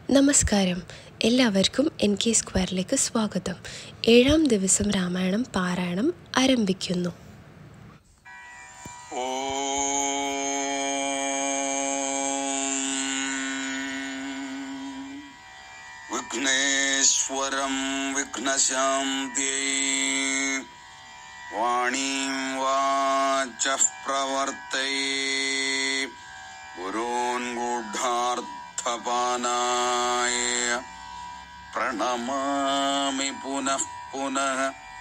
നമസ്കാരം എല്ലാവർക്കും N K സ്ക്വയറിലേക്ക് സ്വാഗതം ഏഴാം ദിവസം രാമായണം പാരായണം ആരംഭിക്കുന്നു വിഘ്നേശ്വരം വിഘ്നശാന്ത്യൈ വാണീം വാച പ്രവർത്തൈ ഗുരോൻ ഗൂഢാർത്ഥപാനായ പ്രണമാമി പുനഃ പുനഃ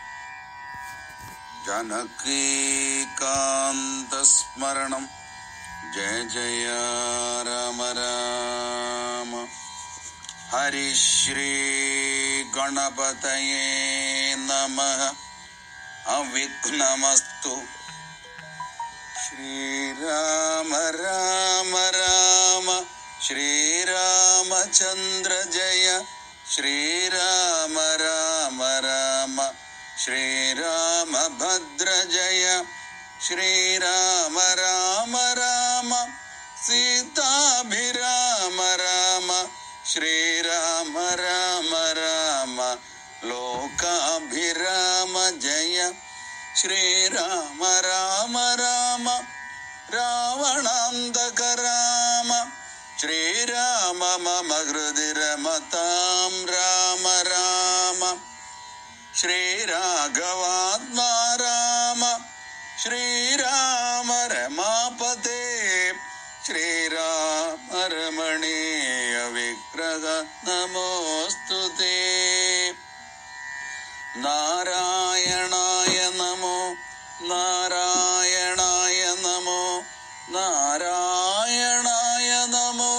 ജനകീകാന്തസ്മരണം ജയ ജയ രാമ രാമ ഹരിശ്രീ ഗണപതയേ നമ അവിഘ്നമസ്തു ശ്രീരാമ രാമ രാമ ശ്രീരാമചന്ദ്ര ജയ ശ്രീരാമ രാമ രാമ ശ്രീരാമഭദ്ര ജയ ശ്രീരാമ രാമ രാമ സീതാഭിരാമ രാമ ശ്രീരാമ രാമ രാമ ലോകാഭിരാമ ജയ ശ്രീരാമ രാമ രാമ രാവണാന്തക രാമ ശ്രീരാമ മമ ഹൃദി രമതാം രാമ രാമ ശ്രീരാഘവാത്മാ രാമ ശ്രീരാമ രമാപതേ ശ്രീരാമ രമണീയ വിഗ്രഹ നമോസ്തു നാരായണായ നമോ നാരായണായ നമോ നാരായണായ നമോ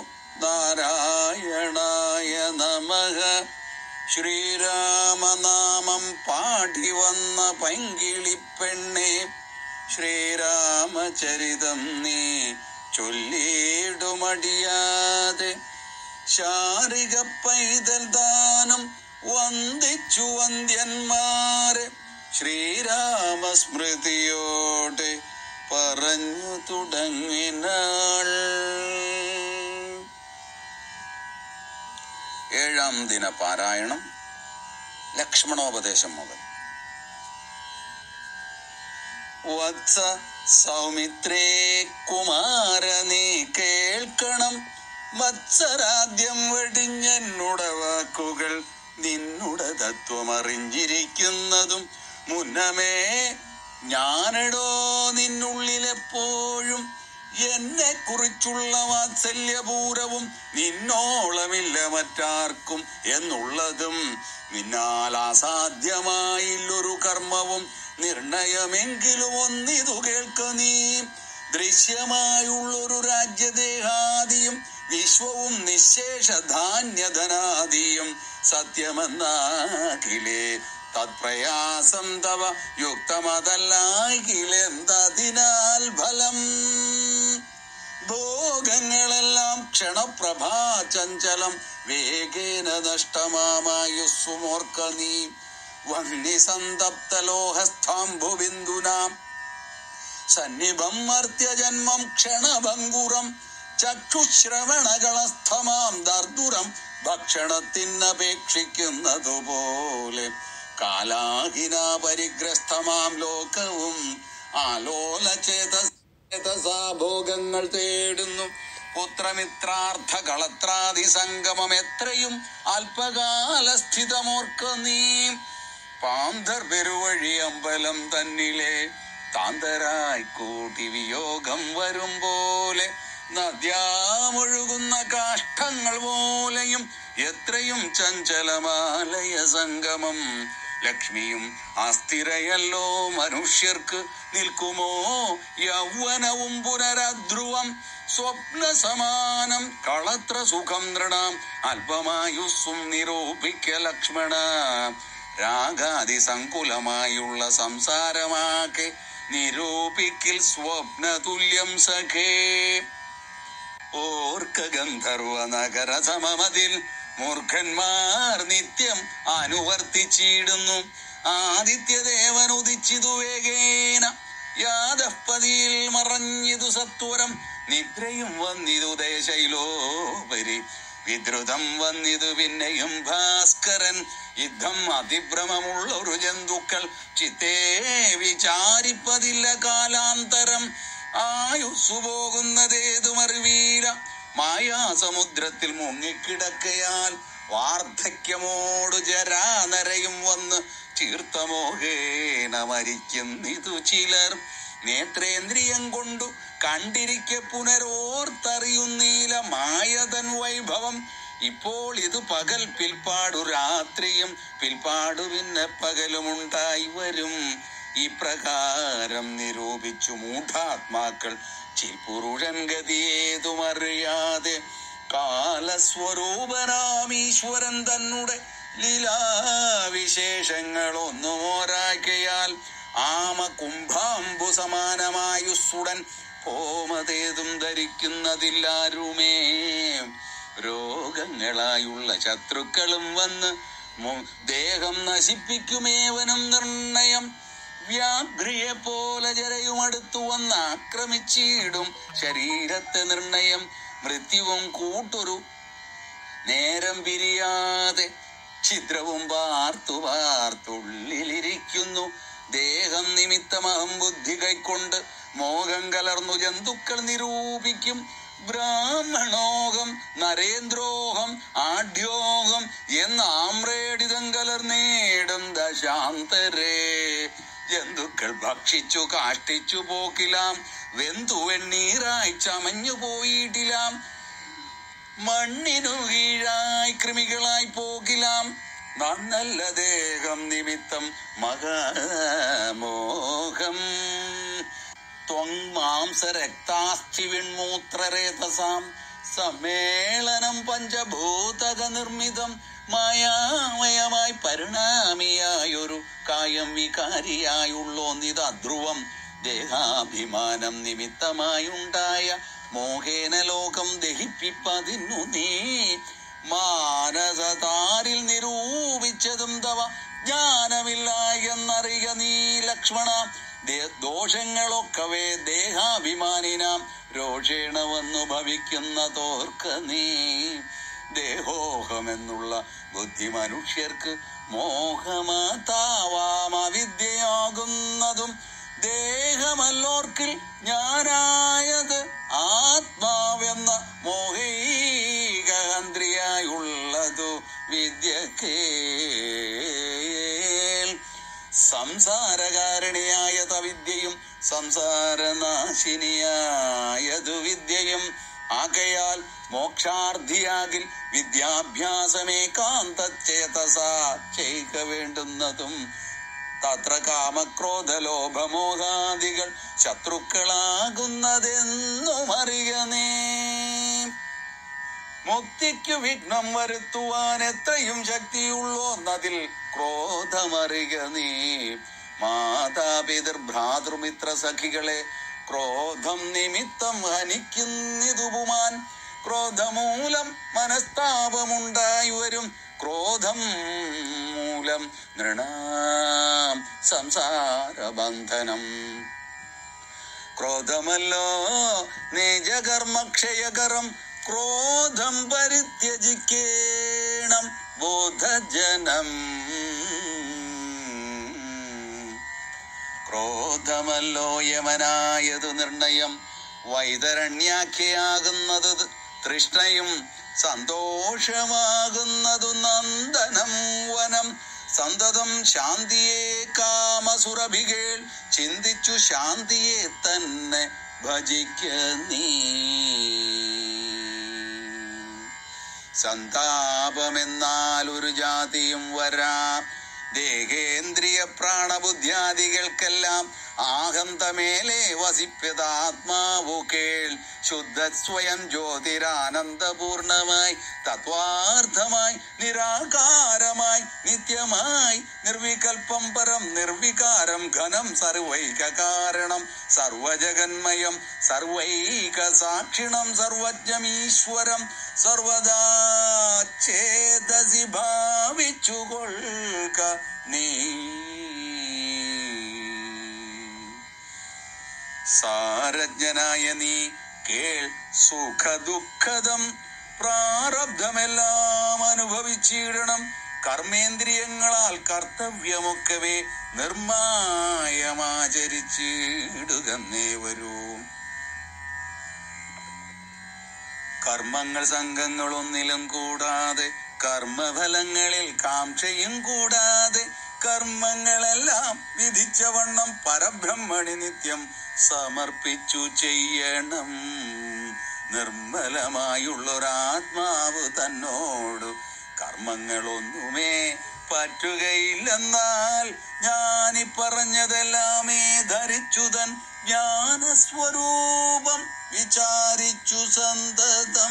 നാരായണായ നമഃ ശ്രീരാമനാമം പാടി വന്ന പൈങ്കിളിപ്പെണ്ണെ ശ്രീരാമചരിതം നീ ചൊല്ലിയിടുമടിയാതെ ശാരിക പൈതൽ ദാനം വന്ദിച്ചു വന്ദ്യന്മാരെ ശ്രീരാമസ്മൃതിയോടെ പറഞ്ഞു തുടങ്ങിനാൾ ഏഴാം ദിന പാരായണം ലക്ഷ്മണോപദേശം മുതൽ വത്സ സൗമിത്രേ കുമാര നീ കേൾക്കണം മത്സരാദ്യം വെടിഞ്ഞെന്നുട വാക്കുകൾ നിന്നുടെ തത്വം അറിഞ്ഞിരിക്കുന്നതും മുന്നമേ ഞാനെടോ നിന്നുള്ളിലെപ്പോഴും എന്നെ കുറിച്ചുള്ള വാത്സല്യപൂരവും നിന്നോളമില്ല മറ്റാർക്കും എന്നുള്ളതും നിന്നാൽ അസാധ്യമായില്ലൊരു കർമ്മവും നിർണയമെങ്കിലും ഒന്നിതു കേൾക്ക നീ ദൃശ്യമായുള്ളൊരു രാജ്യദേഹാദിയും വിശ്വവും നിശേഷ ധാന്യധനാദിയും സത്യമെന്നാകിലേ തത്പ്രയാസം തവ യുക്തമതല്ലാകിലെന്തതിനാൽ ഫലം ഭോഗങ്ങളെല്ലാം ക്ഷണപ്രഭാ ചഞ്ചലം വേഗേന നഷ്ടമാമായുസ്സുമോർക്ക നീ വഹ്നിസന്തപ്തലോഹസ്ഥാംബുബിന്ദുനാം സന്നിഭം മർത്യജന്മം ക്ഷണഭങ്കുറം ചക്ഷുശ്രവണകളസ്ഥമാം ദർദുരം ഭക്ഷണത്തിനപേക്ഷിക്കുന്നതുപോലെ കാലാഹിന പരിഗ്രസ്തമാം ലോകവും ആലോല ചേതസാ ഭോഗങ്ങൾ തേടുന്നു പുത്രമിത്രാർത്ഥ കളത്രാദി സംഗമം എത്രയും അല്പകാല സ്ഥിതമോർക്ക നീ പാന്തർ പെരുവഴി അമ്പലം തന്നിലെ താന്തരായി കൂട്ടി വിയോഗം വരും പോലെ നദ്യാമൊഴുകുന്ന കാഷ്ടങ്ങൾ പോലെയും എത്രയും ചഞ്ചലമാലയ സംഗമം ലക്ഷ്മിയും അസ്ഥിരയല്ലോ മനുഷ്യർക്ക് നിൽക്കുമോ യൗവനവും പുനരധ്രുവം സ്വപ്ന സമാനം കളത്ര സുഖം നൃണാം അല്പമായുസ്സും നിരൂപിക്ക ലക്ഷ്മണ രാഗാതി സങ്കുലമായുള്ള സംസാരമാകെ നിരൂപിക്കിൽ സ്വപ്നതുല്യം സഖേ ഓർക്ക ഗന്ധർവ നഗര സമമതിൽ മൂർഖന്മാർ നിത്യം അനുവർത്തിച്ചിടുന്നു ആദിത്യദേവൻ ഉദിച്ചിതു വേഗേന യാദപ്പതിയിൽ മറഞ്ഞിതു സത്വരം നിദ്രയും വന്നിതു ദേശയിലോപരി വിദ്രുതം വന്നിതു പിന്നെയും ഭാസ്കരൻ യുദ്ധം അതിഭ്രമമുള്ളൊരു ജന്തുക്കൾ ചിത്തേ വിചാരിപ്പതില്ല കാലാന്തരം ആയുസ്സു പോകുന്നതേതുമറിവീല മായാസമുദ്രത്തിൽ മുങ്ങിക്കിടക്കയാൽ വാർദ്ധക്യമോടു ജരാനരയും വന്ന് ചീർത്തമോഹേന മരിക്കുന്നിതു ചിലർ നേത്രേന്ദ്രിയം കൊണ്ടു കണ്ടിരിക്കെ പുനരോർത്തറിയുന്നീല മായതൻ വൈഭവം ഇപ്പോൾ ഇത് പകൽ പിൽപ്പാടു രാത്രിയും പിൽപ്പാടു പിന്നെ പകലുമുണ്ടായി വരും ഇപ്രകാരം നിരൂപിച്ചു മൂഢാത്മാക്കൾ ചിൽപുരുഷൻ ഗതിയേതുമറിയാതെ കാലസ്വരൂപനാമീശ്വരൻ തന്നെ ലീലാവിശേഷങ്ങളൊന്നും ഓരാക്കിയാൽ ആമ കുംഭാംബു സമാനമായുസ്സുടൻ പോമതേതും ധരിക്കുന്നതില്ലാരുമേ രോഗങ്ങളായുള്ള ശത്രുക്കളും വന്ന് മു- ദേഹം നശിപ്പിക്കുമേവനും നിർണയം വ്യാഘ്രിയെ പോലെ ജരയുമടുത്തു വന്ന് ആക്രമിച്ചിടും ശരീരത്തെ നിർണയം മൃത്യുവും കൂട്ടൊരു നേരം പിരിയാതെ ഛിദ്രവും പാർത്തു പാർത്തുള്ളിലിരിക്കുന്നു ദേഹം നിമിത്തമഹം ബുദ്ധി കൈക്കൊണ്ട് മോഹം കലർന്നു ജന്തുക്കൾ നിരൂപിക്കും ബ്രാഹ്മണോഹം നരേന്ദ്രോഹം ആഢ്യോഹം എന്ന് ആമ്രേടിതം കലർന്നേടും ദശാന്തരേ ജന്തുക്കൾ ഭക്ഷിച്ചു കാഷ്ടിച്ചു പോക്കിലാം വെന്തു വെണ്ണീറായി ചമഞ്ഞു പോയിട്ടിലാം മണ്ണിനു കീഴായി കൃമികളായി പോകിലാം നന്നല്ല ദേഹം നിമിത്തം മഹാമോഹം ത്വങ്മാംസ രക്താസ്ഥി വിൺമൂത്രരേതസാം സമ്മേളനം പഞ്ചഭൂതക നിർമ്മിതം മായാമയമായി പരിണാമിയായൊരു കായം വികാരിയായുള്ളോന്നിത് അധ്രുവം ദേഹാഭിമാനം നിമിത്തമായുണ്ടായ മോഹേന ലോകം ദഹിപ്പിപ്പതിന്നു നീ മാനസതാരിൽ നിരൂപിച്ചതും തവ ജ്ഞാനമില്ല എന്നറിയ നീ ലക്ഷ്മണ ദേ- ദോഷങ്ങളൊക്കവേ ദേഹാഭിമാനിനാം രോഷേണ വന്നു ഭവിക്കുന്നതോർക്ക നീ ദേഹോഹമെന്നുള്ള ബുദ്ധി മനുഷ്യർക്ക് മോഹമാതാവാം അവിദ്യയാകുന്നതും ദേഹമല്ലോർക്കിൽ ഞാനായത് ആത്മാവെന്ന മോഹൈകഹന്ത്രിയായുള്ളതു വിദ്യക്കേൽ സംസാരകാരണിയായ തവിദ്യയും സംസാരനാശിനിയായതു വിദ്യയും ആകയാൽ മോക്ഷാർത്ഥിയാകിൽ വിദ്യാഭ്യാസമേകാന്തചേതസാ ചെയ്ക വേണ്ടുന്നതും തത്ര കാമക്രോധലോഭമോഹാദികൾ ശത്രുക്കളാകുന്നതെന്നും അറിയനേ മുക്തിക്കു വിഘ്നം വരുത്തുവാൻ എത്രയും ശക്തിയുള്ളോന്നതിൽ ക്രോധമറിക നീ മാതാപിതൃ ഭ്രാതൃമിത്ര സഖികളെ ക്രോധം നിമിത്തം ഹനിക്കുന്നിതുപുമാൻ ക്രോധമൂലം മനസ്താപമുണ്ടായി വരും ക്രോധം മൂലം നൃണാം സംസാരബന്ധനം ക്രോധമല്ലോ നിജകർമ്മക്ഷയകരം ക്രോധം പരിത്യജിക്കേണം ബോധജനം ക്രോധമല്ലോ യമനായതു നിർണയം വൈതരണ്യാഖ്യയാകുന്നത് തൃഷ്ണയും സന്തോഷമാകുന്നതു നന്ദനം വനം സന്തതം ശാന്തിയെ കാമസുരഭികൾ ചിന്തിച്ചു ശാന്തിയെ തന്നെ ഭജിക്ക നീ സന്താപമെന്നാൽ ഒരു ജാതിയും വരാം ദേഹേന്ദ്രിയ പ്രാണബുദ്ധ്യാദികൾക്കെല്ലാം ആഹന്തമേലെ വസിപ്പതാത്മാവു കേൾ ശുദ്ധ സ്വയം ജ്യോതിരാനന്ദപൂർണമായി തത്വാർത്ഥമായി നിരാകാരമായി നിത്യമായി നിർവികൽപ്പം പരം നിർവികാരം ഘനം സർവൈക കാരണം സർവജഗന്മയം സർവൈക സാക്ഷിണം സർവജ്ഞമീശ്വരം സർവദാ ചേതസി ഭാവിച്ചുകൊള്ളുക നീ സാരജ്ഞനായ നീ കേൾ സുഖദുഃഖദം പ്രാരബ്ധമെല്ലാം അനുഭവിച്ചിടണം കർമ്മേന്ദ്രിയങ്ങളാൽ കർത്തവ്യമൊക്കവേ നിർമായമാചരിച്ചിടുകന്നേ വരൂ കർമ്മങ്ങൾ സംഘങ്ങളൊന്നിലും കൂടാതെ കർമ്മഫലങ്ങളിൽ കാംക്ഷയും കൂടാതെ കർമ്മങ്ങളെല്ലാം വിധിച്ച വണ്ണം പരബ്രഹ്മണി നിത്യം സമർപ്പിച്ചു ചെയ്യണം നിർമ്മലമായുള്ളൊരാത്മാവ് തന്നോട് കർമ്മങ്ങളൊന്നുമേ പറ്റുകയില്ലെന്നാൽ ഞാനീ പറഞ്ഞതെല്ലാമേ ധരിച്ചു തൻ ജ്ഞാനസ്വരൂപം വിചാരിച്ചു സന്തതം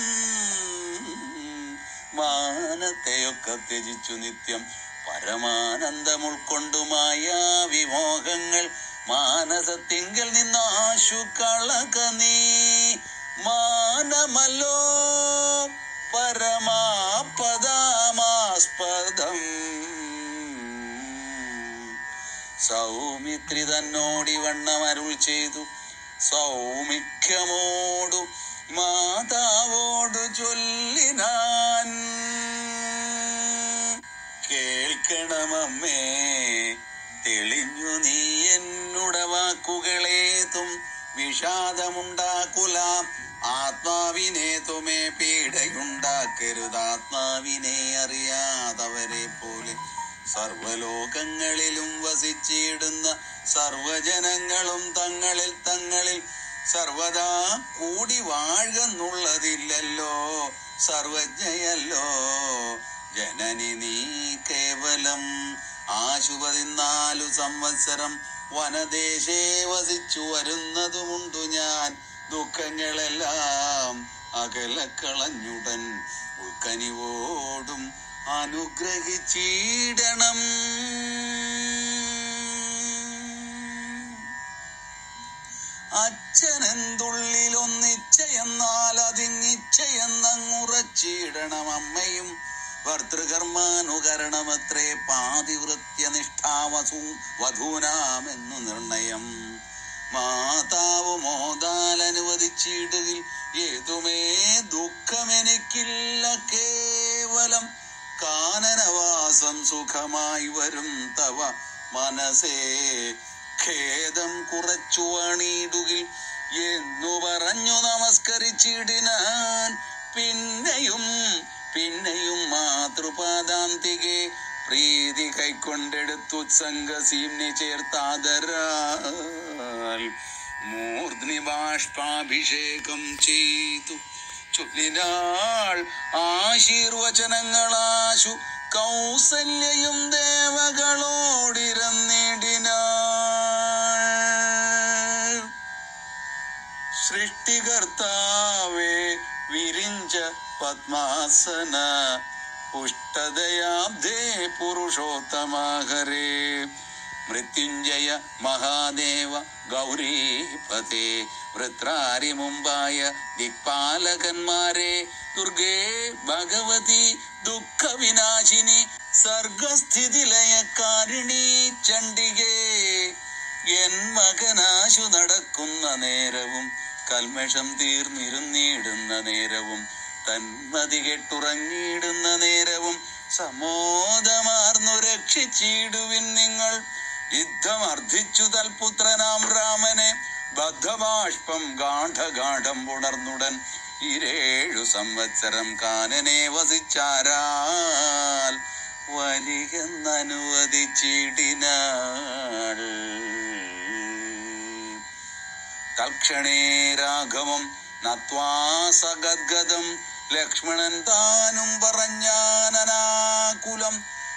മാനത്തെയൊക്കെ ത്യജിച്ചു നിത്യം പരമാനന്ദം ഉൾക്കൊണ്ടുമായ വിമോഹങ്ങൾ മാനസത്തിങ്കൽ നിന്നാശു കളക നീ മാനമല്ലോ പരമാപദമാസ്പദം സൗമിത്രി തന്നോടി വണ്ണം അരുൾ ചെയ്തു സൗമിഖ്യമോടു മാതാവോടു ചൊല്ലിനാൻ കേൾക്കണമമ്മേ തെളിഞ്ഞു നീ എന്നുടെ വാക്കുകളേതും വിഷാദമുണ്ടാക്കുല ആത്മാവിനെ തുമേ പീഡയുണ്ടാക്കരുത് ആത്മാവിനെ അറിയാതവരെ പോലെ സർവലോകങ്ങളിലും വസിച്ചിടുന്ന സർവജനങ്ങളും തങ്ങളിൽ തങ്ങളിൽ സർവദാ കൂടി വാഴുന്നുള്ളതില്ലല്ലോ സർവജ്ഞയല്ലോ ജനനി നീ കേവലം ആശു പതിനാലു സംവത്സരം വനദേശേ വസിച്ചു വരുന്നതുമുണ്ടു ഞാൻ ദുഃഖങ്ങളെല്ലാം അകലക്കളഞ്ഞുടൻ ഉൾക്കനിവോടും അനുഗ്രഹിച്ചിടണം അച്ഛനെന്തുള്ളിലൊന്നിച്ചയെന്നാൽ അതിങ്ങിച്ചയെന്നങ്ങുറച്ചിടണം അമ്മയും ഭർത്തൃകർമാനുകരണമത്രേ പാതിവൃത്യനിഷ്ഠാവസു വധൂനാമെന്നു നിർണയം മാതാവ് മോതാൽ അനുവദിച്ചിടുകിൽ ഏതുമേ ദുഃഖമെനിക്കില്ല കേവലം കാനനവാസം സുഖമായി വരും തവ മനസ്സേ ഖേദം കുറച്ചു അണിയിടുകിൽ എന്നു പറഞ്ഞു നമസ്കരിച്ചിടിനാൻ പിന്നെയും പിന്നെയും മാതൃപാദാന്തികെ പ്രീതി കൈക്കൊണ്ടെടുത്തു സംഘസീമ്നി ചേർത്താദരാൽ മൂർധ്നി ബാഷ്പാഭിഷേകം ചെയ്തു ചൊല്ലിനാൾ ആശീർവചനങ്ങളാശു കൗസല്യയും ദേവകളോടിരന്നിടിനാൾ സൃഷ്ടികർത്താവേ വിരിഞ്ച പത്മാസന പുഷ്ടദയാബ്ധേ പുരുഷോത്തമാഹരേ മൃത്യുഞ്ജയ മഹാദേവ ഗൗരീപതേ വൃത്രാരി മുമ്പായ ദിക്പാലകന്മാരെ ദുർഗേ ഭഗവതി ദുഃഖവിനാശിനി സർഗസ്ഥിതിലയക്കാരിണി ചണ്ഡികേ എൻ മകനാശു നടക്കുന്ന നേരവും കൽമഷം തീർന്നിരുന്നിടുന്ന നേരവും തന്മതി കെട്ടുറങ്ങിയിടുന്ന നേരവും സമോദമാർന്നു രക്ഷിച്ചിടുവിൻ നിങ്ങൾ യുദ്ധമർദ്ധിച്ചു തൽപുത്രനാം രാമനെ ബദ്ധബാഷ്പം ഗാഠഗാഠം ഉണർന്നുടൻ ഇരേഴു സംവത്സരം കാനനെ വസിച്ചാരാൽ വരികെന്നനുവദിച്ചിടിനാൾ തൽക്ഷണേ രാഘവം നത്വാസഗദ്ഗതം ലക്ഷ്മണൻ താനും പറഞ്ഞാനനാകുലം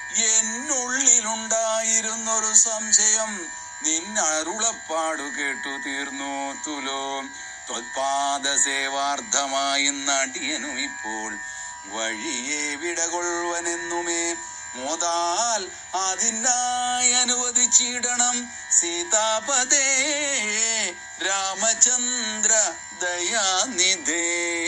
എന്നുള്ളിലുണ്ടായിരുന്നൊരു സംശയം നിന്നരുളപ്പാടു കേട്ടു തീർന്നു തുലോ ത്വത്പാദസേവാർത്ഥമായി നടിയനും ഇപ്പോൾ വഴിയെ വിടകൊള്ളുവനെന്നുമേ മോതാൽ അതിനായി അനുവദിച്ചിടണം സീതാപതേ രാമചന്ദ്ര ദയാനിധേ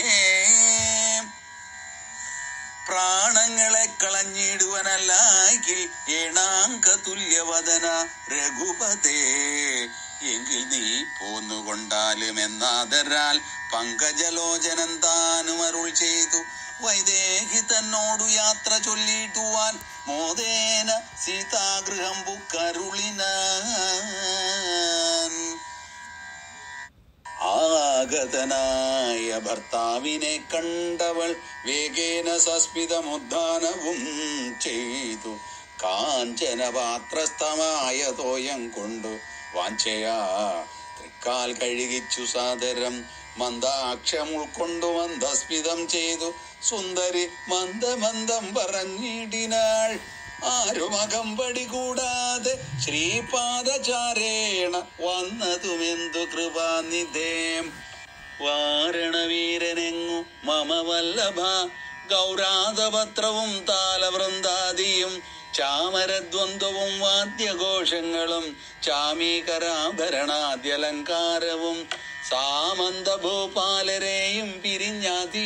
പ്രാണങ്ങളെ കളഞ്ഞിടുവനല്ലാങ്കിൽ ഏണാങ്ക തുല്യവദന രഘുപതേ എങ്കിൽ നീ പോന്നുകൊണ്ടാലും എന്നാദരാൽ പങ്കജലോചനൻ താനും അരുൾ ചെയ്തു വൈദേഹി തന്നോടു യാത്ര ചൊല്ലിട്ടുവാൻ മോദേന സീതാഗൃഹം പുക്കരുളിനാൻ ആഗതനായ ഭർത്താവിനെ കണ്ടവൾ വേഗേന സസ്മിതമുദ്ധാനവും ചെയ്തു കാഞ്ചന പാത്രസ്ഥമായ തോയം കൊണ്ടു വാഞ്ചയാ തൃക്കാൽ കഴുകിച്ചു സാദരം മന്ദാക്ഷം ഉൾക്കൊണ്ടു മന്ദസ്മിതം ചെയ്തു സുന്ദരി മന്ദമന്ദം പറഞ്ഞിടിനാൾ ആരും അകമ്പടി കൂടാതെ ശ്രീപാദചാരേണ വന്നതുമെന്തു കൃപാനിധേം വാരണവീരനെങ്ങു മമ വല്ലഭ ഗൗരാതപത്രവും താലവൃന്ദാദിയും ചാമരദ്വന്ദ്വവും വാദ്യഘോഷങ്ങളും ചാമീകരാഭരണാദ്യലങ്കാരവും സാമന്ത ഭൂപാലരെയും പിരിഞ്ഞാതി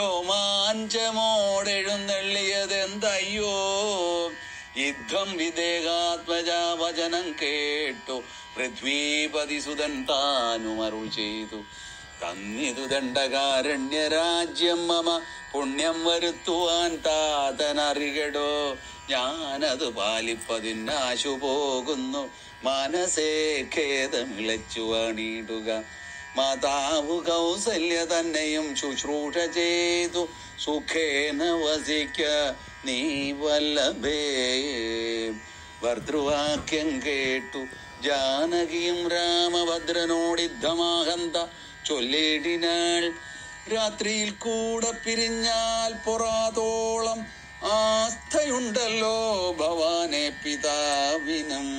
രോമാഞ്ചമോടെഴുന്നള്ളിയതെന്തയ്യോ യുദ്ധം വിദേഹാത്മജ വചനം കേട്ടു പൃഥ്വീപതിസുതൻ താനും അരുൾ ചെയ്തു തന്നിതു ദണ്ഡകാരണ്യരാജ്യം മമ പുണ്യം വരുത്തുവാൻ താതനറികടോ ഞാനത് പാലിപ്പതിനാശു പോകുന്നു മനസ്സേ ഖേദമിളച്ചു അണിയിടുക മാതാവ് കൗസല്യ തന്നെയും ശുശ്രൂഷ ചെയ്തു സുഖേന വസിക്ക നീ വല്ലഭേ ഭർതൃവാക്യം കേട്ടു ജാനകിയും രാമഭദ്രനോടിദ്ധമാഹന്ത ചൊല്ലിടിനാൾ രാത്രിയിൽ കൂടെ പിരിഞ്ഞാൽ പൊറാതോളം ആസ്ഥയുണ്ടല്ലോ ഭവാനെ പിതാവിനും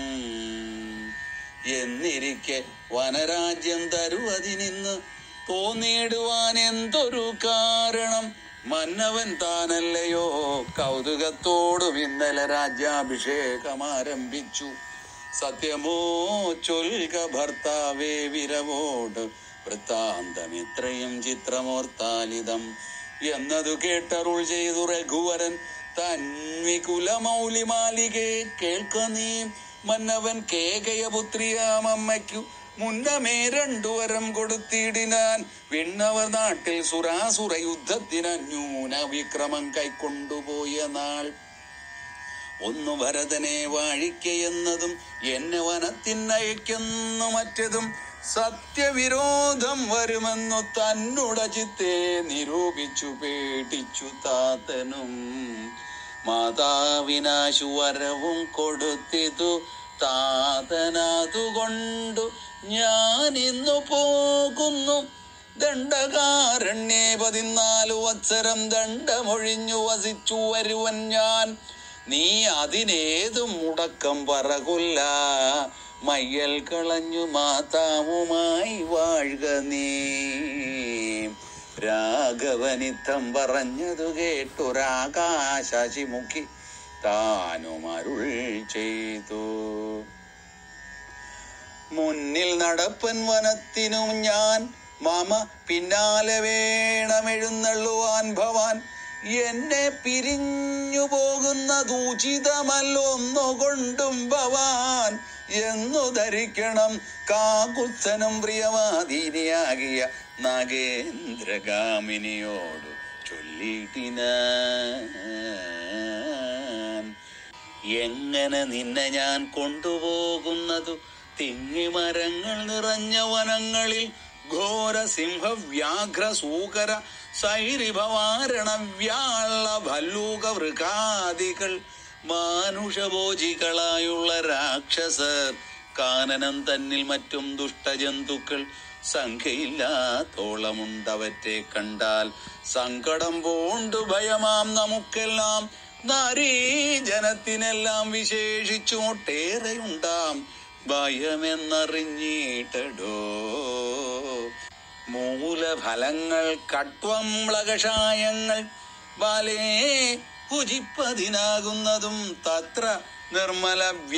എന്നിരിക്കെ വനരാജ്യം തരുവതിനിന്ന് തോന്നിയിടുവാൻ എന്തൊരു കാരണം മന്നവൻ താനല്ലയോ കൗതുകത്തോടും ഇന്നലെ രാജ്യാഭിഷേകം ആരംഭിച്ചു സത്യമോ ചൊൽക ഭർത്താവേ വിരവോട് വൃത്താന്തം ഇത്രയും ചിത്രമോർത്താലിതം എന്നതു കേട്ടരുൾ ചെയ്തു രഘുവരൻ തന്വികുലമൗലി മാലികെ കേൾക്ക നീ മന്നവൻ കേകയപുത്രിയാം അമ്മയ്ക്കു മുന്നമേ രണ്ടു വരം കൊടുത്തിടിനാൻ വിണ്ണവർ നാട്ടിൽ സുരാസുര യുദ്ധത്തിന് ന്യൂന വിക്രമം കൈക്കൊണ്ടുപോയ നാൾ ഒന്നു ഭരതനെ വാഴിക്കയെന്നതും എന്നെ വനത്തിനയക്കുന്നു മറ്റതും സത്യവിരോധം വരുമെന്നു തന്നുട ചിത്തെ നിരൂപിച്ചു പേടിച്ചു താത്തനും മാതാവിനാശു വരവും കൊടുത്തിതു താതനതുകൊണ്ടു ഞാൻ ഇന്നു പോകുന്നു ദണ്ഡകാരണ്യേ പതിനാലു വത്സരം ദണ്ഡമൊഴിഞ്ഞു വസിച്ചു വരുവൻ ഞാൻ നീ അതിനേതും മുടക്കം പറകുല്ല മയ്യൽ കളഞ്ഞു മാതാവുമായി വാഴുക നീ രാഘവനിത്തം പറഞ്ഞതു കേട്ടൊരാകാശിമുഖി താനും അരുൾ ചെയ്തു മുന്നിൽ നടപ്പൻ വനത്തിനും ഞാൻ മമ പിന്നാലെ വേണമെഴുന്നള്ളുവാൻ ഭവാൻ എന്നെ പിരിഞ്ഞു പോകുന്നത് ഉചിതമല്ലൊന്നുകൊണ്ടും ഭവാൻ എന്നു ധരിക്കണം കാകുത്സനും പ്രിയവാദീനിയാകിയ നാഗേന്ദ്രഗാമിനിയോട് ചൊല്ലിട്ടിനാൻ എങ്ങനെ നിന്നെ ഞാൻ കൊണ്ടുപോകുന്നതു തിങ്ങിമരങ്ങൾ നിറഞ്ഞ വനങ്ങളിൽ ഘോര സിംഹ വ്യാഘ്ര സൂകര സൈരിഭവാരണ വ്യാള ഭല്ലൂക വൃകാദികൾ മാനുഷഭോജികളായുള്ള രാക്ഷസർ കാനനം തന്നിൽ മറ്റും ദുഷ്ടജന്തുക്കൾ സംഖ്യയില്ലാത്തോളമുണ്ടവറ്റെ കണ്ടാൽ സങ്കടം പോണ്ടു ഭയമാം നമുക്കെല്ലാം നാരീജനത്തിനെല്ലാം വിശേഷിച്ചു ഒട്ടേറെയുണ്ടാം ഭയമെന്നറിഞ്ഞിട്ടടോ മൂലഫലങ്ങൾ കട്വം ളകഷായങ്ങൾ ബാലേ ഭുജിപ്പതിനാകുന്നതും തത്ര നിർമ്മല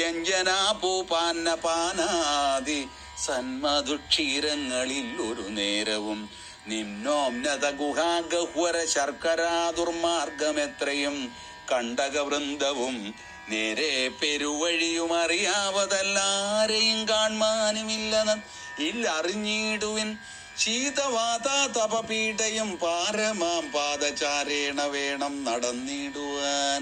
വ്യഞ്ജനാപൂപാന്നപാനാദി സന്മധുക്ഷീരങ്ങളിൽ ഒരു നേരവും നിമ്നോന്നത ഗുഹാഗഹ്വര ശർക്കരാ ദുർമാർഗമെത്രയും കണ്ടകവൃന്ദവും നേരെ പെരുവഴിയും അറിയാവതല്ലാരെയും കാൺമാനുമില്ല ഇല്ല അറിഞ്ഞിടുവിൻ ശീതവാത തപപീഠയും പാരമാം പാദചാരേണ വേണം നടന്നിടുവാൻ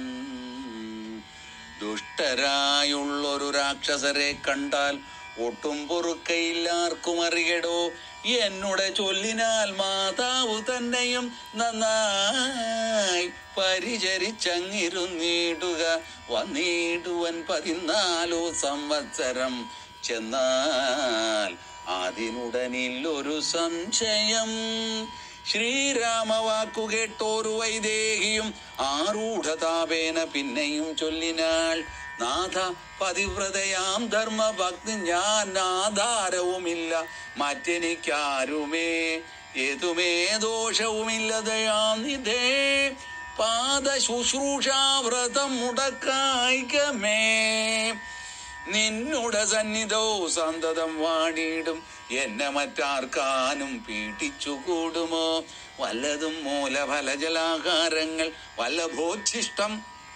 ദുഷ്ടരായുള്ളൊരു രാക്ഷസരെ കണ്ടാൽ ഒട്ടും പൊറുക്കയില്ലാർക്കും അറിയടോ എന്നുടെ ചൊല്ലിനാൽ മാതാവ് തന്നെയും നന്നായി പരിചരിച്ചങ്ങിരുന്നിടുക വന്നിടുവൻ പതിനാലു സംവത്സരം ചെന്നാൽ അതിനുടനില്ലൊരു സംശയം ശ്രീരാമവാക്കു കേട്ടോരു വൈദേഹിയും ആരൂഢതാപേന പിന്നെയും ചൊല്ലിനാൾ നാഥ പതിവ്രതയാം ധർമ്മഭക്തി ഞാൻ ആധാരവുമില്ല മറ്റെനിക്കാരുമേ ഏതുമേ ദോഷവുമില്ലതയാം നിധേ പാദ ശുശ്രൂഷാവ്രതം മുടക്കായികമേ നിന്നുടെ സന്നിധോ സന്തതം വാണിടും എന്നെ മറ്റാർക്കാനും പീഡിച്ചുകൂടുമോ വല്ലതും മൂലഫലജലാഹാരങ്ങൾ വല്ലഭോച്ഛിഷ്ടം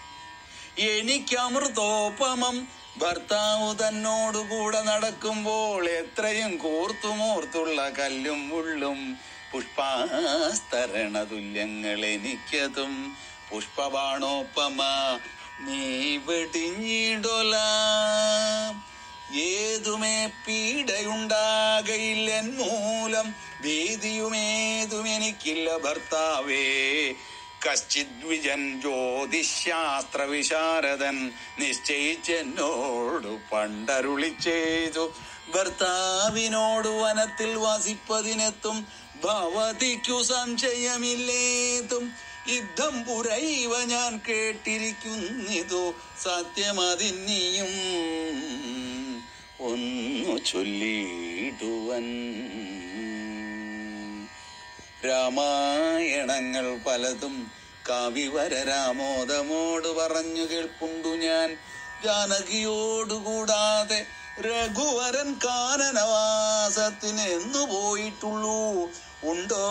എനിക്കമൃതോപമം ഭർത്താവ് തന്നോടുകൂടെ നടക്കുമ്പോൾ എത്രയും കൂർത്തുമൂർത്തുള്ള കല്ലും മുള്ളും പുഷ്പാസ്തരണ തുല്യങ്ങൾ എനിക്കതും പുഷ്പബാണോപമ നീ വെടിഞ്ഞിടൊല ഏതുമേ പീഡയുണ്ടാകയില്ലെൻ മൂലം ഭീതിയുമേതും എനിക്കില്ല ഭർത്താവേ കശ്ചിദ്വിജൻ ജ്യോതിശാസ്ത്ര വിശാരദൻ നിശ്ചയിച്ചെന്നോടു പണ്ടരുളി ചെയ്തു ഭർത്താവിനോട് വനത്തിൽ വസിപ്പതിനെത്തും ഭവതിക്കു സംശയമില്ലേതും യുദ്ധം പുരൈവ ഞാൻ കേട്ടിരിക്കുന്നിതു സത്യമതിന്നിയും ഒന്നു ചൊല്ലിടുവൻ രാമായണങ്ങൾ പലതും കവിവര രാമോദമോട് പറഞ്ഞു കേൾപ്പുണ്ടു ഞാൻ ജാനകിയോടുകൂടാതെ രഘുവരൻ കാനനവാസത്തിന് എന്നു പോയിട്ടുള്ളൂ ഉണ്ടോ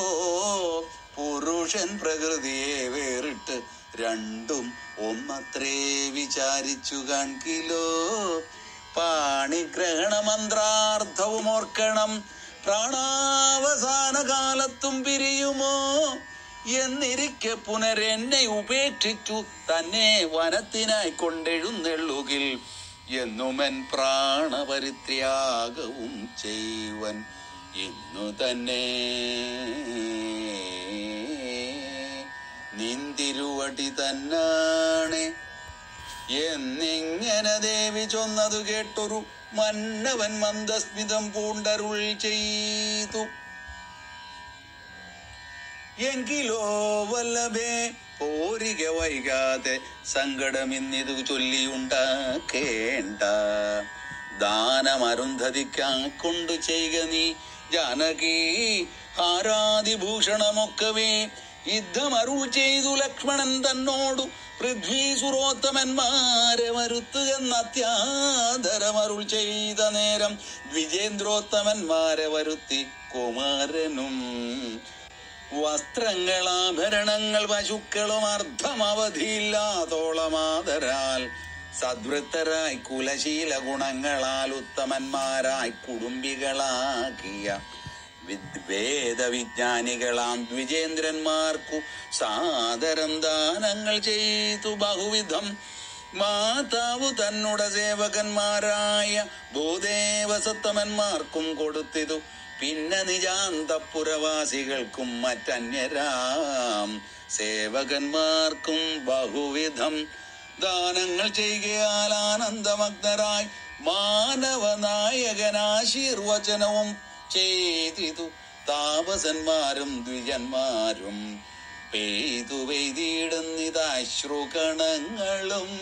പുരുഷൻ പ്രകൃതിയെ വേറിട്ട് രണ്ടും ഒന്നത്രേ വിചാരിച്ചു കാൺകിലോ പാണിഗ്രഹണ മന്ത്രാർത്ഥവും ഓർക്കണം പ്രാണാവസാന കാലത്തും പിരിയുമോ എന്നിരിക്കെ പുനരെന്നെ ഉപേക്ഷിച്ചു തന്നെ വനത്തിനായി കൊണ്ടെഴുന്നെള്ളുകിൽ എന്നുമൻ പ്രാണപരിത്യാഗവും ചെയ്യുവൻ ഇന്നു തന്നെ നിന്തിരുവടി തന്നാണ് എന്നിങ്ങനെ ദേവി ചൊന്നതു കേട്ടൊരു മന്നവൻ മന്ദസ്മിതം പൂണ്ടരുൾ ചെയ്തു എങ്കിലോ വല്ലഭേ പോരിക വൈകാതെ സങ്കടമിന്നിതു ചൊല്ലിയുണ്ടാക്കേണ്ട ദാനമരുന്ധതിക്കാ കൊണ്ടു ചെയ്യുക നീ ജാനകി ഹാരാതിഭൂഷണമൊക്കവേ യുദ്ധമരുൾ ചെയ്തു ലക്ഷ്മണൻ തന്നോടു പൃഥ്വി സുരോത്തമന്മാരെ വരുത്തുകെന്ന അത്യാദരമരുൾ ചെയ്ത നേരം ദ്വിജേന്ദ്രോത്തമന്മാരെ വരുത്തി കുമാരനും വസ്ത്രങ്ങൾ ആഭരണങ്ങൾ പശുക്കളും അർത്ഥം അവധിയില്ലാതോളമാതരാൽ സദ്വൃത്തരായി കുലശീല ഗുണങ്ങളാൽ ഉത്തമന്മാരായി കുടുംബികളാക്കിയ വിദ്- വേദവിജ്ഞാനികളാം ദ്വിജേന്ദ്രന്മാർക്കു സാദരം ദാനങ്ങൾ ചെയ്തു ബഹുവിധം മാതാവ് തന്നുടെ സേവകന്മാരായ ഭൂദേവസത്തമന്മാർക്കും കൊടുത്തിതു പിന്നെ നിജാന്തപുരവാസികൾക്കും മറ്റന്യരാം സേവകന്മാർക്കും ബഹുവിധം ദാനങ്ങൾ ചെയ്യുകയാൽ ആനന്ദമഗ്നരായി മാനവനായകനാശീർവചനവും ചെയ്തിതു താപസന്മാരും ദ്വിജന്മാരും പെയ്തു പെയ്തിടുന്നിതാശ്രുകണങ്ങളും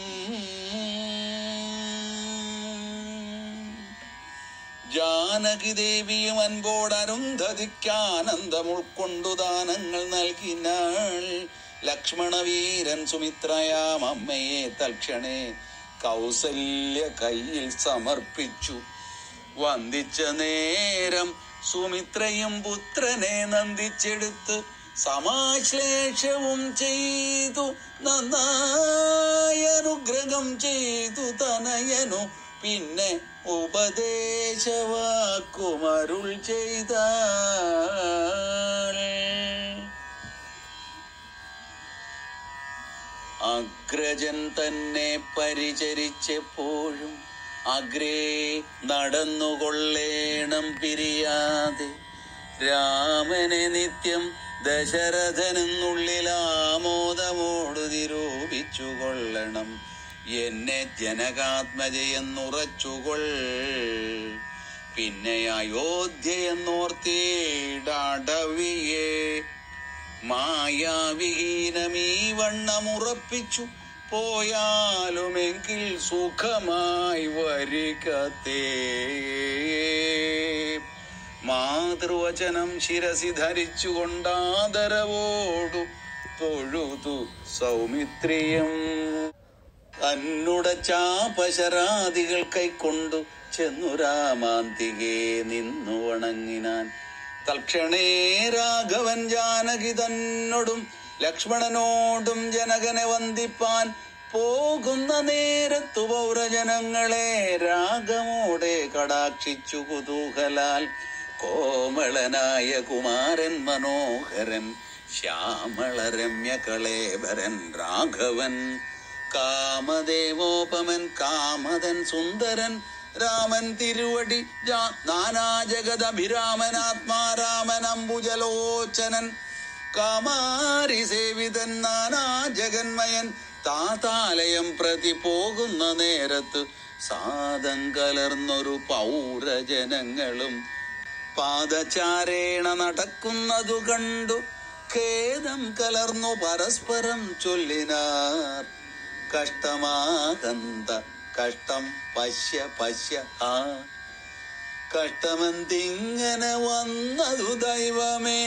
ജാനകി ദേവിയും അൻപോട് അരുന്ധതിക്കാനന്ദം ഉൾക്കൊണ്ടു ദാനങ്ങൾ നൽകിനാൾ ലക്ഷ്മണവീരൻ സുമിത്രയാം അമ്മയെ തൽക്ഷണേ കൗസല്യ കയ്യിൽ സമർപ്പിച്ചു വന്ദിച്ച നേരം സുമിത്രയും പുത്രനെ നന്ദിച്ചെടുത്ത് സമാശ്ലേഷവും ചെയ്തു നന്നായി അനുഗ്രഹം ചെയ്തു തനയനു പിന്നെ ഉപദേശവാക്കുമരുൾ ചെയ്ത അഗ്രജൻ തന്നെ പരിചരിച്ചെപ്പോഴും അഗ്രേ നടന്നുകൊള്ളേണം പിരിയാതെ രാമനെ നിത്യം ദശരഥനെന്നുള്ളിൽ ആമോദമോട് നിരൂപിച്ചു കൊള്ളണം എന്നെ ജനകാത്മജയെന്നുറച്ചുകൊൾ പിന്നെ അയോധ്യയെന്നോർത്തിയിടവിയെ മായാവിഹീനമീ വണ്ണമുറപ്പിച്ചു പോയാലുമെങ്കിൽ സുഖമായി വരികത്തേ മാതൃവചനം ശിരസി ധരിച്ചുകൊണ്ടാദരവോടു തൊഴുതു സൗമിത്രിയം തന്നുട ചാപശരാദികൾ കൈക്കൊണ്ടു ചെന്നു രാമാന്തികെ നിന്നു വണങ്ങിനാൻ തൽക്ഷണേ രാഘവൻ ജാനകി തന്നോടും ലക്ഷ്മണനോടും ജനകനെ വന്ദിപ്പാൻ പോകുന്ന നേരത്തു പൗരജനങ്ങളെ രാഗമോടെ കടാക്ഷിച്ചു കുതൂഹലാൽ കോമളനായ കുമാരൻ മനോഹരൻ ശ്യാമള രമ്യ കളേബരൻ രാഘവൻ കാമദേവോപമൻ കാമതൻ സുന്ദരൻ രാമൻ തിരുവടി ജാ- നാനാജഗദഭിരാമനാത്മാരാമൻ അംബുജലോചനൻ കാമാരി സേവിതൻ നാനാ ജഗന്മയൻ താതാലയം പ്രതി പോകുന്ന നേരത്ത് സാദം കലർന്നൊരു പൗരജനങ്ങളും പാദചാരേണ നടക്കുന്നതു കണ്ടു ഖേദം കലർന്നു പരസ്പരം ചൊല്ലിനാർ കഷ്ടമാകന്ത കഷ്ടം പശ്യ പശ്യ ആ കഷ്ടമെന്തിങ്ങനെ വന്നതു ദൈവമേ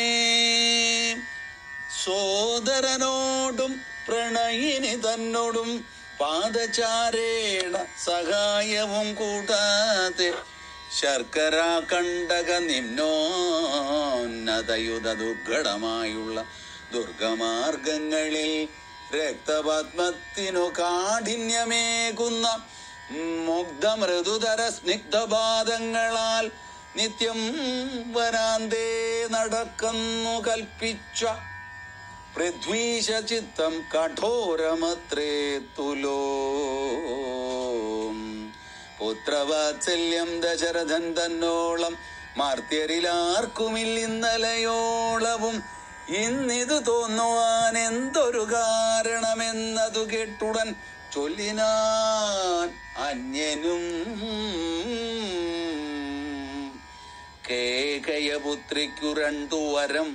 സോദരനോടും പ്രണയിനി തന്നോടും പാദചാരേണ സഹായവും കൂടാതെ ശർക്കര കണ്ടക നിമ്നോന്നതയുധ ദുർഘടമായുള്ള ദുർഗമാർഗങ്ങളിൽ രക്തപത്മത്തിനു കാഠിന്യമേകുന്ന മുഗ്ധ മൃദുതര സ്നിഗ്ധപാദങ്ങളാൽ നിത്യം വരാന്തേ നടക്കുന്നു കൽപ്പിച്ച പൃഥ്വീശ ചിത്തം കഠോരമത്രേ തുലോ പുത്രവാത്സല്യം ദശരഥൻ തന്നോളം മാർത്യരിലാർക്കുമിൽ ഇന്നലയോളവും ഇന്നിത് തോന്നുവാൻ എന്തൊരു കാരണമെന്നതു കേട്ടുടൻ ചൊല്ലിനാൻ അന്യനും കേകയപുത്രിക്കു രണ്ടു വരം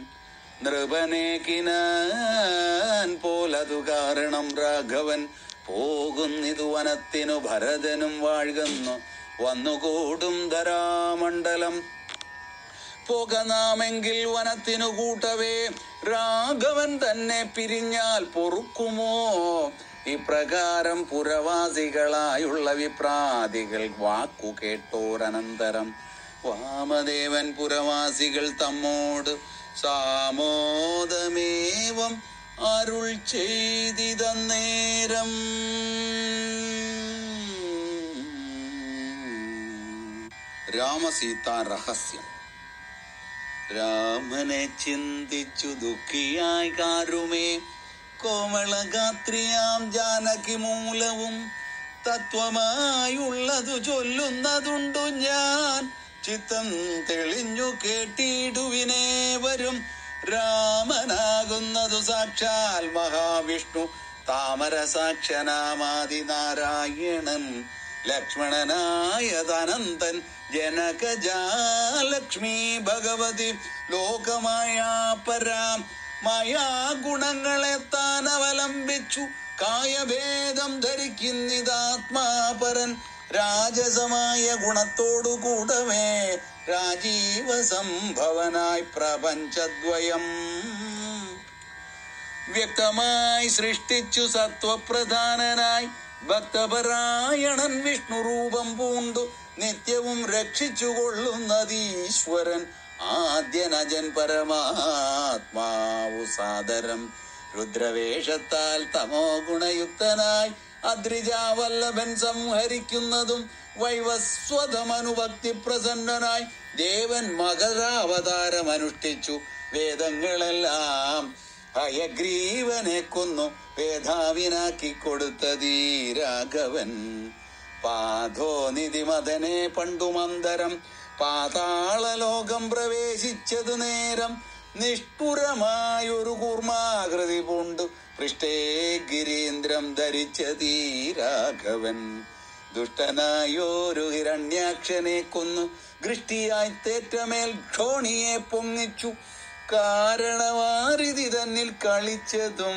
നൃപനേകിനാൻ പോലതു കാരണം രാഘവൻ പോകുന്നിതു വനത്തിനു ഭരതനും വാഴുന്നു വന്നുകൂടും ധരാമണ്ഡലം പോകനാമെങ്കിൽ വനത്തിനു കൂട്ടവേ രാഘവൻ തന്നെ പിരിഞ്ഞാൽ പൊറുക്കുമോ ഇപ്രകാരം പുരവാസികളായുള്ള വിപ്രാതികൾ വാക്കു കേട്ടോരനന്തരം വാമദേവൻ പുരവാസികൾ തമ്മോട് സാമോദമേവം അരുൾ ചെയ്തിതന്നേരം രാമസീതാ രഹസ്യം രാമനെ ചിന്തിച്ചു ദുഃഖിയായി കാരുമേ കോമളഗാത്രിയാം ജാനകി മൂലവും തത്വമായുള്ളതു ചൊല്ലുന്നതുണ്ടു ഞാൻ ചിത്തം തെളിഞ്ഞു കേട്ടിടുവിനേ വരും രാമനാകുന്നതു സാക്ഷാൽ മഹാവിഷ്ണു താമര സാക്ഷനാമാതിനാരായണൻ ലക്ഷ്മണനായതനന്തൻ ജനകജാലക്ഷ്മി ഭഗവതി ലോകമായ പരാം മായാ ഗുണങ്ങളെ താൻ അവലംബിച്ചു കായഭേദം ധരിക്കുന്നിതാത്മാപരൻ രാജസമായ ഗുണത്തോടു കൂടവേ രാജീവ സംഭവനായി പ്രപഞ്ചദ്വയം വ്യക്തമായി സൃഷ്ടിച്ചു സത്വപ്രധാനനായി ഭക്തപരായണൻ വിഷ്ണു രൂപം പൂണ്ടു നിത്യവും രക്ഷിച്ചു കൊള്ളുന്നതീശ്വരൻ ആദ്യനജൻ പരമാത്മാവു സാദരം രുദ്രവേഷത്താൽ തമോ ഗുണയുക്തനായി അദ്രിജാവല്ലഭൻ സംഹരിക്കുന്നതും വൈവസ്വതമനുഭക്തി പ്രസന്നനായി ദേവൻ മകരാവതാരം അനുഷ്ഠിച്ചു വേദങ്ങളെല്ലാം ഹയഗ്രീവനെ കൊന്നു വേധാവിനാക്കി കൊടുത്തതീ രാഘവൻ പാതോനിധിമതനെ പണ്ടു മന്ദരം പാതാളലോകം പ്രവേശിച്ചതു നേരം നിഷ്ഠുരമായൊരു കൂർമാകൃതി പൂണ്ടു പൃഷ്ഠേ ഗിരീന്ദ്രം ധരിച്ചതീ രാഘവൻ ദുഷ്ടനായൊരു ഹിരണ്യാക്ഷനെ കൊന്നു ദൃഷ്ടിയായി തേറ്റമേൽ ക്ഷോണിയെ പൊങ്ങിച്ചു കാരണവാരിതി തന്നിൽ കളിച്ചതും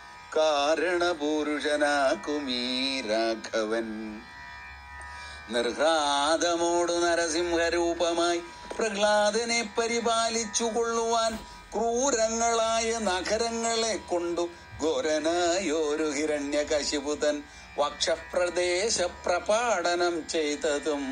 കാരണപുരുഷനാക്കുമീ രാഘവൻ നിർഹ്ലാദമോട് നരസിംഹരൂപമായി പ്രഹ്ലാദനെ പരിപാലിച്ചു കൊള്ളുവാൻ ക്രൂരങ്ങളായ നഗരങ്ങളെ കൊണ്ടു ഘോരനായൊരു ഹിരണ്യകശിപുതൻ വക്ഷപ്രദേശ പ്രപാടനം ചെയ്തതും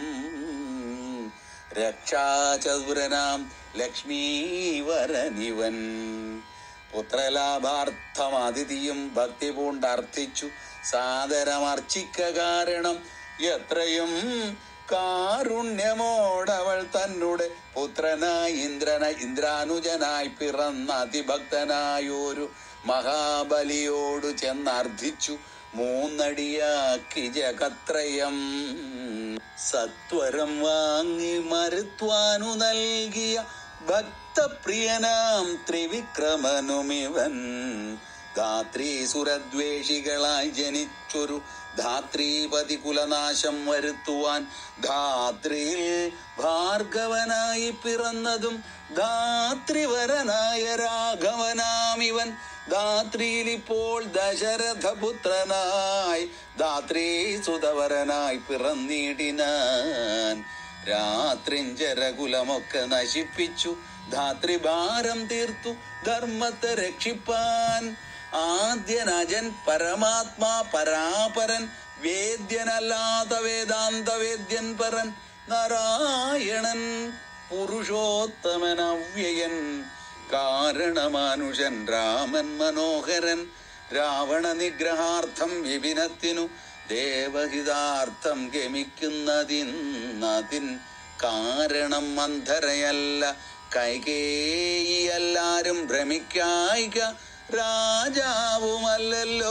രക്ഷാചതുരനാം ലക്ഷ്മീവരനിവൻ പുത്രലാഭാർത്ഥം അതിഥിയും ഭക്തി പൂണ്ടർത്ഥിച്ചു സാദരമർച്ചിക്ക കാരണം എത്രയും കാരുണ്യമോടവൾ തന്നുടെ പുത്രനായി ഇന്ദ്രന ഇന്ദ്രാനുജനായി പിറന്ന അതിഭക്തനായൊരു മഹാബലിയോടു ചെന്നർത്ഥിച്ചു മൂന്നടിയാക്കി ജഗത്രയം സത്വരം വാങ്ങി മരുത്വാനു നൽകിയ ഭക്തപ്രിയനാം ത്രിവിക്രമനുമിവൻ ധാത്രീ സുരദ്വേഷികളായി ജനിച്ചൊരു ധാത്രീപതി കുലനാശം വരുത്തുവാൻ ധാത്രിയിൽ ഭാർഗവനായി പിറന്നതും ധാത്രിവരനായ രാഘവനാമിവൻ ധാത്രിയിൽ ഇപ്പോൾ ദശരഥപുത്രനായി ധാത്രീ സുതവരനായി പിറന്നിടിനാൻ രാത്രിഞ്ചരകുലമൊക്കെ നശിപ്പിച്ചു ധാത്രിഭാരം തീർത്തു ധർമ്മത്തെ രക്ഷിപ്പാൻ ആദ്യനജൻ പരമാത്മാ പരാപരൻ വേദ്യനല്ലാത്ത വേദാന്ത വേദ്യൻ പരൻ നാരായണൻ പുരുഷോത്തമൻ അവ്യയൻ കാരണമാനുഷൻ രാമൻ മനോഹരൻ രാവണ നിഗ്രഹാർത്ഥം വിപിനത്തിനു ദേവഹിതാർത്ഥം ഗമിക്കുന്നതിന്നതിൻ കാരണം മന്ധരയല്ല കൈകേയി എല്ലാരും ഭ്രമിക്കായിക രാജാവുമല്ലല്ലോ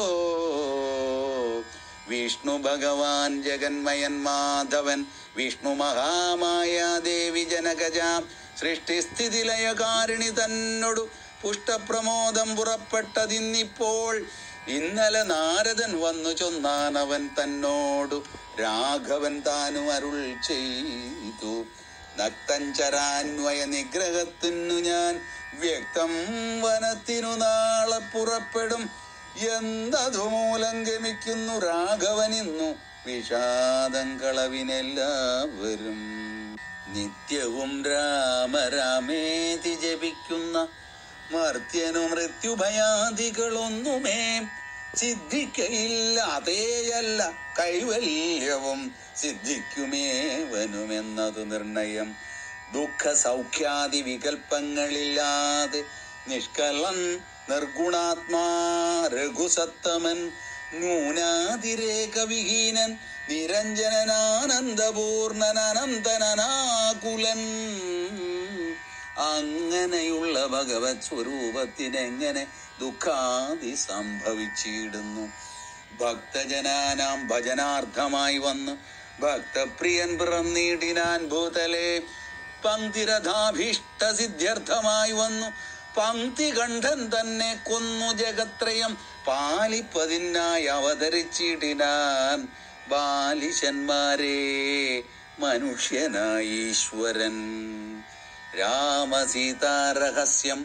വിഷ്ണു ഭഗവാൻ ജഗന്മയൻ മാധവൻ വിഷ്ണു മഹാമായ ദേവി ജനകജ സൃഷ്ടിസ്ഥിതിലയകാരിണി തന്നോടു പുഷ്ടപ്രമോദം പുറപ്പെട്ടതിന്നിപ്പോൾ ഇന്നലെ നാരദൻ വന്നു ചൊന്നാനവൻ തന്നോടു രാഘവൻ താനും അരുൾ ചെയ്തു നക്തഞ്ചരാന്വയ നിഗ്രഹത്തിനു ഞാൻ വ്യക്തം വനത്തിനു നാളെ പുറപ്പെടും എന്തതുമൂലം ഗമിക്കുന്നു രാഘവനിന്നു വിഷാദം കളവിനെല്ലാവരും നിത്യവും രാമരാമേതി ജപിക്കുന്ന മർത്യനു മൃത്യുഭയാദികളൊന്നുമേ സിദ്ധിക്കയില്ല അതേയല്ല കൈവല്യവും സിദ്ധിക്കുമേവനുമെന്നതു നിർണയം ദുഃഖ സൗഖ്യാദി വികൽപ്പങ്ങളില്ലാതെ നിഷ്കലൻ നിർഗുണാത്മാ രഘുസത്തമൻ ന്യൂനാതിരേകവിഹീനൻ നിരഞ്ജനനാനന്ദപൂർണൻ അനന്തനാകുലൻ അങ്ങനെയുള്ള ഭഗവത് സ്വരൂപത്തിനെങ്ങനെ ദുഃഖാദി സംഭവിച്ചിടുന്നു ഭക്തജനാനാം ഭജനാർത്ഥമായി വന്ന് ഭക്തപ്രിയൻ പിറന്നീടിനാൻ ഭൂതലെ പങ്ക്തിരഥാഭീഷ്ട സിദ്ധ്യർത്ഥമായി വന്നു പങ്ക്തികണ്ഠൻ തന്നെ കൊന്നു ജഗത്രയം പാലിപ്പതിനായി അവതരിച്ചിടിനാൻ ബാലിശന്മാരെ മനുഷ്യനായി ഈശ്വരൻ രാമസീതാരഹസ്യം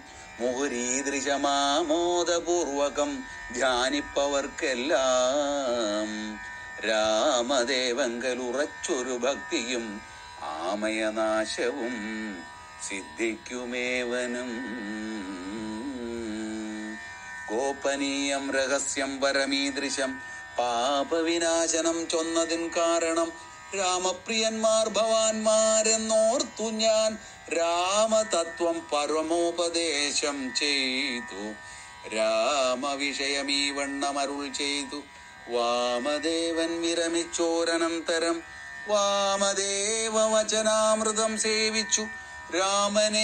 മുഹുരീദൃശമാമോദപൂർവകം ധ്യാനിപ്പവർക്കെല്ലാം രാമദേവങ്കൽ ഉറച്ചൊരു ഭക്തിയും ആമയനാശവും സിദ്ധിക്കുമേവനും ഗോപനീയം രഹസ്യം പരമീദൃശം പാപവിനാശനം ചൊന്നതിൻ കാരണം രാമപ്രിയന്മാർ ഭവാന്മാരെന്നോർത്തു ഞാൻ രാമതത്വം പരമോപദേശം ചെയ്തു രാമവിഷയമീ വണ്ണമരുൾ ചെയ്തു വാമദേവൻ വിരമിച്ചോരനന്തരം വാമദേവ വചനാമൃതം സേവിച്ചു രാമനെ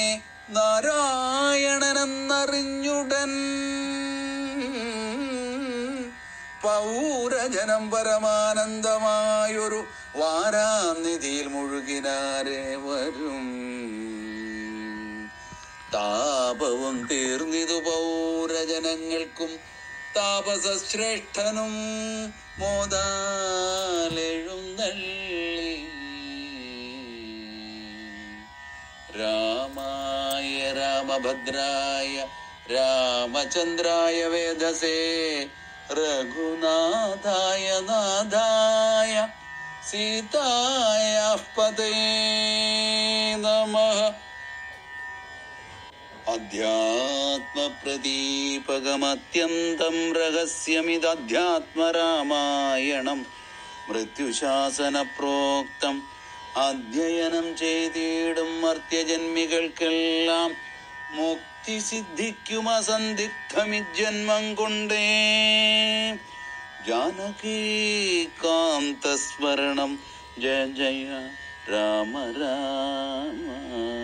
നാരായണനെന്നറിഞ്ഞുടൻ പൗരജനം പരമാനന്ദമായൊരു വാരാനിധിയിൽ മുഴുകിനാരെ വരും താപവും തീർന്നിതു പൗരജനങ്ങൾക്കും താപസശ്രേഷ്ഠനും മോദാലെഴുന്നള്ളി രാമായ രാമഭദ്രായ രാമചന്ദ്രായ വേദസേ രഘുനാഥായ നാഥായ സീതായ പതേ നമഃ അധ്യാത്മപ്രദീപകമത്യന്തം രഹസ്യമിതധ്യാത്മരാമായണം മൃത്യുശാസന പ്രോക്തം അധ്യയനം ചെയ്തിടും മർത്യജന്മികൾക്കെല്ലാം മുക്തി സിദ്ധിക്കും അസന്ദിഗ്ധമിജന്മം കൊണ്ടേ ജാനകീകാന്തസ്മരണം ജയ ജയ രാമ രാമ